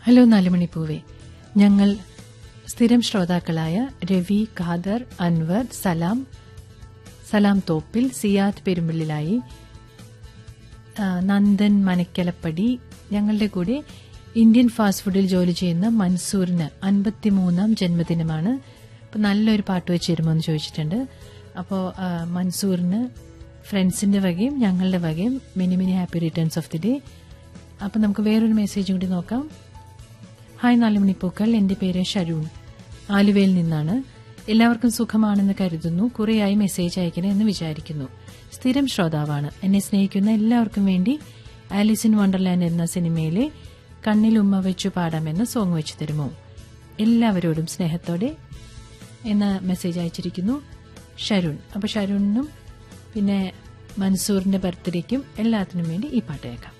hello നാലുമണിപ്പൂവേ ഞങ്ങൾ സ്ഥിരം ശ്രോതാക്കളായ രവി ഖാദർ അൻവർ സലാം സലാം തോപ്പിൽ സിയാദ് പെരുമ്പിള്ളിലായി ആ, നന്ദൻ മനക്കലപ്പടി ഞങ്ങളുടെ കൂടെ ഇന്ത്യൻ ഫാസ്റ്റ് ഫുഡിൽ ജോലി ചെയ്യുന്ന മൻസൂറിന് അൻപത്തിമൂന്നാം ജന്മദിനമാണ് അപ്പോൾ നല്ലൊരു പാട്ട് വെച്ച് തരുമോ എന്ന് ചോദിച്ചിട്ടുണ്ട് അപ്പോൾ മൻസൂറിന് ഫ്രണ്ട്സിന്റെ വകയും ഞങ്ങളുടെ വകയും many many happy returns of the day അപ്പം നമുക്ക് വേറൊരു മെസ്സേജ് കൂടി നോക്കാം ഹായ് നാലുമണിപ്പൂക്കൾ എന്റെ പേര് ഷരൂൺ ആലുവയിൽ നിന്നാണ് എല്ലാവർക്കും സുഖമാണെന്ന് കരുതുന്നു കുറേയായി മെസ്സേജ് അയക്കണേ എന്ന് വിചാരിക്കുന്നു സ്ഥിരം ശ്രോതാവാണ് എന്നെ സ്നേഹിക്കുന്ന എല്ലാവർക്കും വേണ്ടി ആലിസ് ഇൻ വണ്ടർലാൻഡ് എന്ന സിനിമയിലെ കണ്ണിൽ ഉമ്മ വെച്ചു പാടാമെന്ന സോങ് വെച്ചു തരുമോ എല്ലാവരോടും സ്നേഹത്തോടെ എന്ന മെസ്സേജ് അയച്ചിരിക്കുന്നു ഷരുൺ അപ്പൊ ഷരുണിനും പിന്നെ മൻസൂറിന്റെ ബർത്ത്ഡേക്കും എല്ലാത്തിനും വേണ്ടി ഈ പാട്ട് കേൾക്കാം